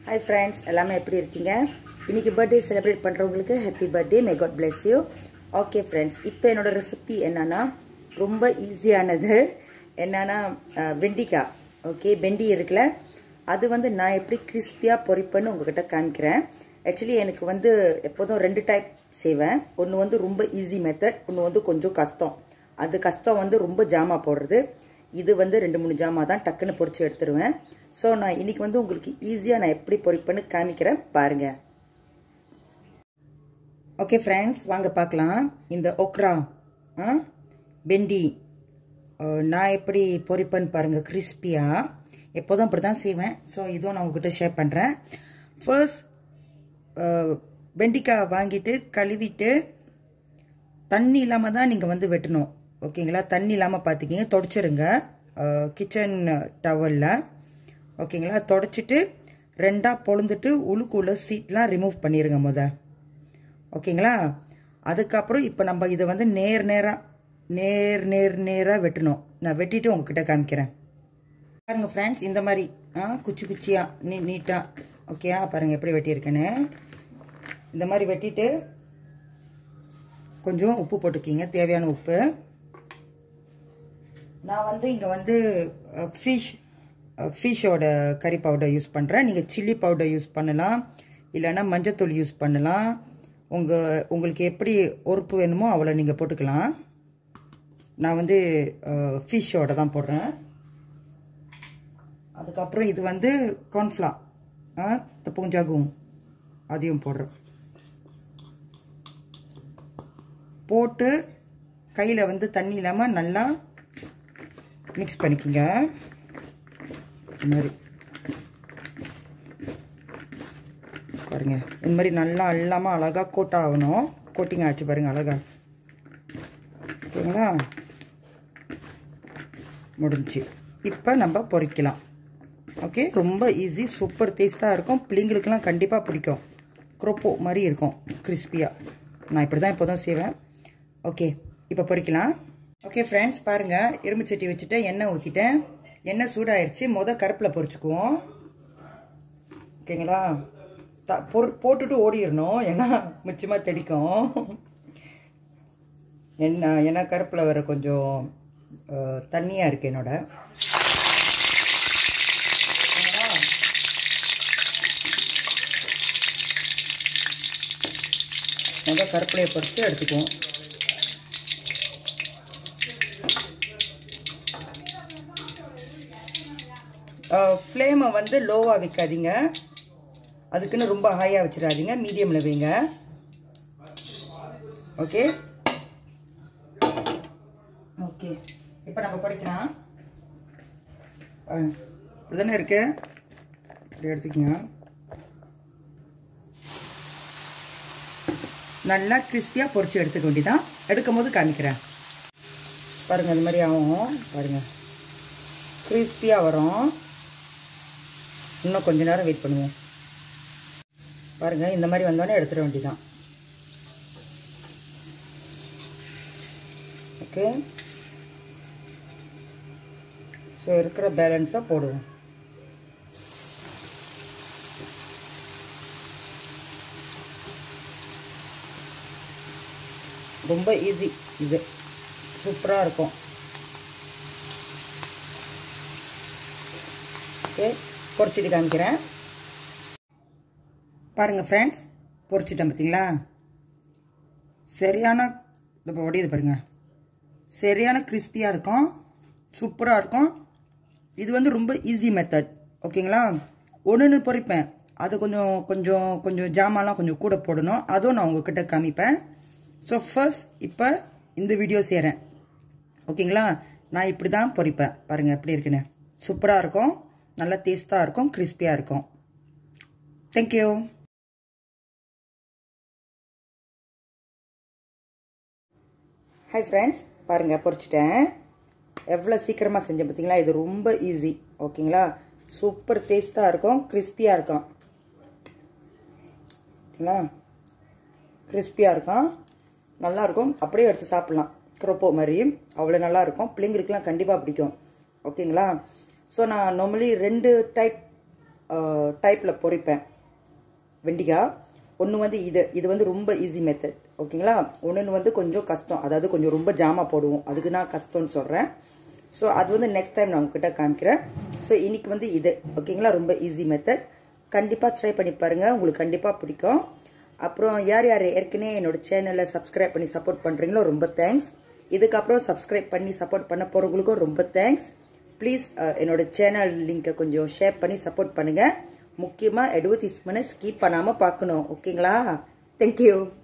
Hi friends எல்லாமே எப்படி இருக்கீங்க இன்னைக்கு பர்த்டே செலிப்ரேட் பண்ணுறவங்களுக்கு happy birthday may God bless you okay friends இப்போ என்னோட ரெசிபி என்னன்னா ரொம்ப ஈஸியானது என்னன்னா அஹ், வெண்டிக்காய் ஓகே வெண்டி இருக்குல்ல அது வந்து நான் எப்படி கிறிஸ்பியாக பொரிப்பேன்னு உங்ககிட்ட காமிக்கிறேன் ஆக்சுவலி எனக்கு வந்து எப்போதும் ரெண்டு டைப் செய்வேன் ஒன்று வந்து ரொம்ப ஈஸி மெத்தட் ஒன்று வந்து கொஞ்சம் கஷ்டம் அது கஷ்டம் வந்து ரொம்ப ஜாமா போடுறது இது வந்து ரெண்டு மூணு ஜாமா தான் டக்குன்னு பொரிச்சு எடுத்துருவேன் ஸோ நான் இன்னைக்கு வந்து உங்களுக்கு ஈஸியாக நான் எப்படி பொரிப்பேன்னு காமிக்கிறேன் பாருங்க ஓகே ஃப்ரெண்ட்ஸ் வாங்க பார்க்கலாம் இந்த ஒக்ரா ஆ பெண்டி அஹ், நான் எப்படி பொரிப்பேன்னு பாருங்கள் கிறிஸ்பியாக எப்போதும் அப்படி தான் செய்வேன் ஸோ இதுவும் நான் உங்ககிட்ட ஷேர் பண்ணுறேன் ஃபர்ஸ்ட் வெண்டிக்காய் வாங்கிட்டு கழுவிட்டு தண்ணி இல்லாமல் தான் நீங்கள் வந்து வெட்டணும் ஓகேங்களா தண்ணி இல்லாமல் பார்த்துக்கிங்க தொடச்சிருங்க கிச்சன் டவலில் ஓகேங்களா தொடச்சிட்டு ரெண்டாக பொழுந்துட்டு உழுக்குள்ள சீட்லாம் ரிமூவ் பண்ணிடுங்க முத ஓகேங்களா அதுக்கப்புறம் இப்போ நம்ம இதை வந்து நேர் நேராக நேர் நேர் நேராக வெட்டணும் நான் வெட்டிட்டு உங்ககிட்ட காமிக்கிறேன் பாருங்க ஃப்ரெண்ட்ஸ் இந்த மாதிரி ஆ குச்சி குச்சியாக நீ நீட்டாக ஓகேயா பாருங்கள் எப்படி வெட்டியிருக்கேன்னு இந்த மாதிரி வெட்டிட்டு கொஞ்சம் உப்பு போட்டுக்கிங்க தேவையான உப்பு நான் வந்து இங்கே வந்து ஃபிஷ் ஃபிஷ்ஷோட கறி பவுடர் யூஸ் பண்ணுறேன் நீங்கள் சில்லி பவுடர் யூஸ் பண்ணலாம் இல்லைன்னா மஞ்சத்தூள் யூஸ் பண்ணலாம் உங்கள் உங்களுக்கு எப்படி உறுப்பு வேணுமோ அவ்வளோ நீங்கள் போட்டுக்கலாம் நான் வந்து ஃபிஷ்ஷோட தான் போடுறேன் அதுக்கப்புறம் இது வந்து கார்ன்ஃப்ளா தப்புஞ்சாகும் அதையும் போடுறேன் போட்டு கையில் வந்து தண்ணி இல்லாமல் நல்லா மிக்ஸ் பண்ணிக்கோங்க இந்த மாதிரி பாருங்க இந்த மாதிரி நல்லா அல்லாமல் அழகாக கோட் ஆகணும் கோட்டிங் ஆச்சு பாருங்க அழகா ஓகேங்களா முடிஞ்சு இப்போ நம்ம பொரிக்கலாம் ஓகே ரொம்ப ஈஸி சூப்பர் டேஸ்ட்டாக இருக்கும் பிள்ளைங்களுக்கெல்லாம் கண்டிப்பாக பிடிக்கும் குரோப்போ மாதிரி இருக்கும் கிறிஸ்பியாக நான் இப்படி தான் இப்போதான் செய்வேன் ஓகே இப்போ பொரிக்கலாம் ஓகே ஃப்ரெண்ட்ஸ் பாருங்கள் இரும்பு சட்டி வச்சுட்டு எண்ணெய் ஊற்றிட்டேன் எண்ணெய் சூடாயிருச்சு மொதல் கருப்பில் பொரிச்சுக்குவோம் ஓகேங்களா த பொரு போட்டுட்டு ஓடிடணும் ஏன்னா மிச்சமாக தெடிக்கும் என்ன ஏன்னா கருப்பில் வர கொஞ்சம் தண்ணியாக இருக்குது என்னோட ஓகேங்களா? முதல் கருப்பிலையை பொறுத்து எடுத்துக்குவோம் ஃப்ளேமை வந்து லோவாக வைக்காதீங்க அதுக்குன்னு ரொம்ப ஹையாக வச்சிடாதீங்க மீடியமில் வைங்க ஓகே ஓகே இப்போ நம்ம படிக்கலாம் இப்படிதானே இருக்கு இப்படி எடுத்துக்கங்க நல்லா கிறிஸ்பியாக பொரிச்சு எடுத்துக்க வேண்டியதான் எடுக்கும் போது காமிக்கிறேன் பாருங்கள் இந்த மாதிரி ஆகும் பாருங்கள் கிறிஸ்பியாக வரும் இன்னும் கொஞ்ச நேரம் வெயிட் பண்ணுவோம் பாருங்கள் இந்த மாதிரி வந்தோடனே எடுத்துட வேண்டியதான் ஓகே ஸோ இருக்கிற பேலன்ஸாக போடுவோம் ரொம்ப ஈஸி இது சூப்பராக இருக்கும் ஓகே பொரிச்சிட்டு காமிக்கிறேன் பாருங்கள் ஃப்ரெண்ட்ஸ் பொரிச்சிட்டேன் பார்த்தீங்களா சரியான இப்போ உடையுது பாருங்க சரியான கிறிஸ்பியாக இருக்கும் சூப்பராக இருக்கும் இது வந்து ரொம்ப ஈஸி மெத்தட் ஓகேங்களா ஒன்று பொரிப்பேன் அது கொஞ்சம் கொஞ்சம் கொஞ்சம் ஜாமான்லாம் கொஞ்சம் கூட போடணும் அதுவும் நான் உங்ககிட்ட காமிப்பேன் ஸோ ஃபர்ஸ்ட் இப்போ இந்த வீடியோ செய்கிறேன் ஓகேங்களா நான் இப்படி தான் பொரிப்பேன் பாருங்கள் எப்படி இருக்குன்னு சூப்பராக இருக்கும் நல்லா டேஸ்ட்டாக இருக்கும் கிறிஸ்பியாக இருக்கும் தேங்க்யூ ஹாய் ஃப்ரெண்ட்ஸ் பாருங்கள் பொரிச்சிட்டேன் எவ்வளோ சீக்கிரமாக செஞ்சேன் பார்த்தீங்களா இது ரொம்ப ஈஸி ஓகேங்களா சூப்பர் டேஸ்ட்டாக இருக்கும் கிறிஸ்பியாக இருக்கும் ஓகேங்களா கிறிஸ்பியாக இருக்கும் நல்லாயிருக்கும் அப்படியே எடுத்து சாப்பிட்லாம் குரோப்போ மாதிரி அவ்வளோ நல்லாயிருக்கும் பிள்ளைங்களுக்குலாம் கண்டிப்பாக பிடிக்கும் ஓகேங்களா ஸோ நான் நார்மலி ரெண்டு டைப் டைப்பில் பொரிப்பேன் வெண்டிக்காய் ஒன்று வந்து இது இது வந்து ரொம்ப ஈஸி மெத்தட் ஓகேங்களா ஒன்று வந்து கொஞ்சம் கஷ்டம் அதாவது கொஞ்சம் ரொம்ப ஜாமா போடுவோம் அதுக்கு நான் கஷ்டம்னு சொல்கிறேன் ஸோ அது வந்து நெக்ஸ்ட் டைம் நான் உங்ககிட்ட காமிக்கிறேன் ஸோ இன்னைக்கு வந்து இது ஓகேங்களா ரொம்ப ஈஸி மெத்தட் கண்டிப்பாக ட்ரை பண்ணி பாருங்கள் உங்களுக்கு கண்டிப்பாக பிடிக்கும் அப்புறம் யார் யார் ஏற்கனவே என்னோட சேனலை சப்ஸ்கிரைப் பண்ணி சப்போர்ட் பண்ணுறீங்களோ ரொம்ப தேங்க்ஸ் இதுக்கப்புறம் சப்ஸ்கிரைப் பண்ணி சப்போர்ட் பண்ண போகிறவங்களுக்கும் ரொம்ப தேங்க்ஸ் ப்ளீஸ் என்னோட சேனல் லிங்கை கொஞ்சம் ஷேர் பண்ணி சப்போர்ட் பண்ணுங்கள் முக்கியமாக அட்வர்டைஸ்மெண்ட்டை ஸ்கிப் பண்ணாமல் பார்க்கணும் ஓகேங்களா தேங்க்யூ